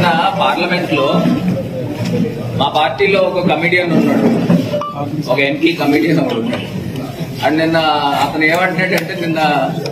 parliament లో మా పార్టీలో ఒక కమిడియన్ ఉన్నాడు ఒక ఎంపీ కమిడియన్ ఒకడు ఉన్నాడు అండ్ నిన్న అతను ఏమంటున్నాడంటే నిన్న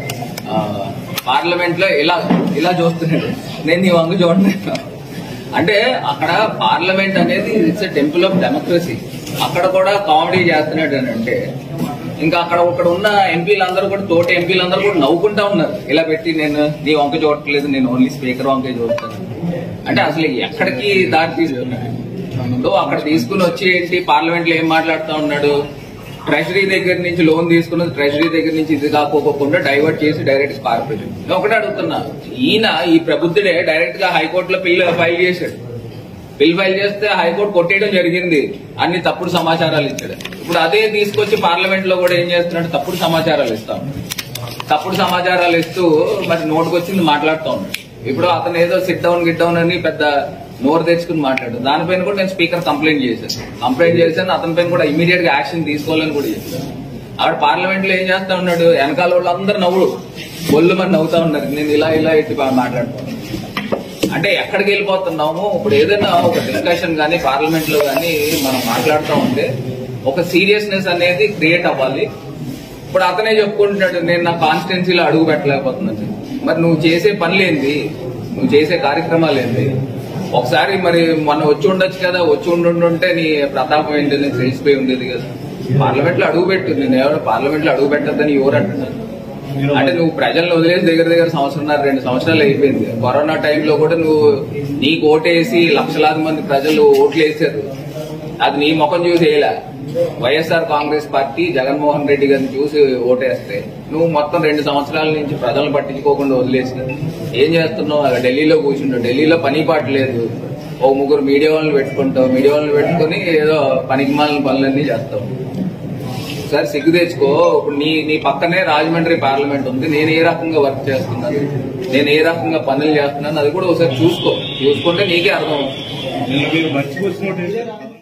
పార్లమెంట్ లో ఇలా ఇలా చూస్తున్నాడు నేను నీ వంగు చూడలేదు అంటే అక్కడ పార్లమెంట్ అనేది ఇట్స్ టెంపుల్ ఆఫ్ డెమోక్రసీ అక్కడ కూడా కామెడీ చేస్తున్నాడు అని అంటే ఇంకా అక్కడ ఒకడు ఉన్న ఎంపీలందరూ కూడా తోటి ఎంపీలందరూ కూడా నవ్వుకుంటా ఉన్నారు ఇలా పెట్టి నేను నీ వంక చూడట్లేదు నేను ఓన్లీ స్పీకర్ వంకే చూస్తాను అంటే అసలు ఎక్కడికి దారి తీసుకున్నాడు సో అక్కడ తీసుకుని వచ్చి ఏంటి పార్లమెంట్ లో ఏం మాట్లాడుతూ ఉన్నాడు ట్రెజరీ దగ్గర నుంచి లోన్ తీసుకున్నది ట్రెజరీ దగ్గర నుంచి ఇది కాకోకుండా డైవర్ట్ చేసి డైరెక్ట్ కార్పొరేషన్ నేను ఒకటే అడుగుతున్నా ఈయన ఈ ప్రబుద్ధుడే డైరెక్ట్ గా హైకోర్టులో బిల్ ఫైల్ చేశాడు బిల్ ఫైల్ చేస్తే హైకోర్టు కొట్టేయడం జరిగింది అన్ని తప్పుడు సమాచారాలు ఇచ్చాడు ఇప్పుడు అదే తీసుకొచ్చి పార్లమెంట్ లో కూడా ఏం చేస్తున్నాడు తప్పుడు సమాచారాలు ఇస్తాం తప్పుడు సమాచారాలు ఇస్తూ మరి నోటుకొచ్చింది మాట్లాడుతూ ఉన్నాడు ఇప్పుడు అతను ఏదో సిట్ డౌన్ గిట్ డౌన్ అని పెద్ద నోరు తెచ్చుకుని మాట్లాడు దానిపైన కూడా నేను స్పీకర్ కంప్లైంట్ చేశాను కంప్లైంట్ చేశాను అతని పైన కూడా ఇమీడియట్ గా యాక్షన్ తీసుకోవాలని కూడా చెప్పాను ఆవిడ పార్లమెంట్ లో ఏం చేస్తా ఉన్నాడు వెనకాల వాళ్ళందరూ నవ్వుడు ఒళ్ళు మంది నవ్వుతా ఉన్నారు నేను ఇలా ఇలా ఎట్టి మాట్లాడుతాను అంటే ఎక్కడికి వెళ్ళిపోతున్నాము ఇప్పుడు ఏదైనా ఒక డిస్కషన్ కానీ పార్లమెంట్ లో కానీ మనం మాట్లాడుతూ ఉంటే ఒక సీరియస్నెస్ అనేది క్రియేట్ అవ్వాలి ఇప్పుడు అతనే చెప్పుకుంటున్నాడు నేను నా కాన్స్టిట్యున్సీలో అడుగు పెట్టలేకపోతున్నాను మరి నువ్వు చేసే పనులేంది నువ్వు చేసే కార్యక్రమాలు ఏంది ఒకసారి మరి మొన్న వచ్చి ఉండొచ్చు కదా వచ్చి ఉండుంటే నీ ప్రతాపం ఏంటి నీకు తెలిసిపోయి ఉండేది కదా పార్లమెంట్ లో అడుగు పెట్టు నేను ఎవరు పార్లమెంట్ లో అడుగు పెట్టద్దని ఎవరు అంటున్నారు అంటే నువ్వు ప్రజలను వదిలేసి దగ్గర దగ్గర సంవత్సరంన్నర రెండు సంవత్సరాలు అయిపోయింది కరోనా టైంలో కూడా నువ్వు నీకు ఓటేసి లక్షలాది మంది ప్రజలు ఓట్లు వేసారు అది నీ ముఖం చూసి వేయలే వైఎస్ఆర్ కాంగ్రెస్ పార్టీ జగన్మోహన్ రెడ్డి గారిని చూసి ఓటేస్తే నువ్వు మొత్తం రెండు సంవత్సరాల నుంచి ప్రజలను పట్టించుకోకుండా వదిలేసి ఏం చేస్తున్నావు అక్కడ ఢిల్లీలో కూర్చుంటావు ఢిల్లీలో పని పాట లేదు ఓ ముగ్గురు మీడియా వాళ్ళని పెట్టుకుంటావు మీడియా వాళ్ళని పెట్టుకుని ఏదో పనికిమాలిన పనులన్నీ చేస్తావు ఒకసారి సిగ్గు తెచ్చుకో ఇప్పుడు నీ నీ పక్కనే రాజమండ్రి పార్లమెంట్ ఉంది నేను ఏ రకంగా వర్క్ చేస్తున్నాను నేను ఏ రకంగా పనులు చేస్తున్నాను అది కూడా ఒకసారి చూసుకో చూసుకుంటే నీకే అర్థం అవుతుంది నిన్న మీరు మర్చిపోతున్నట్టు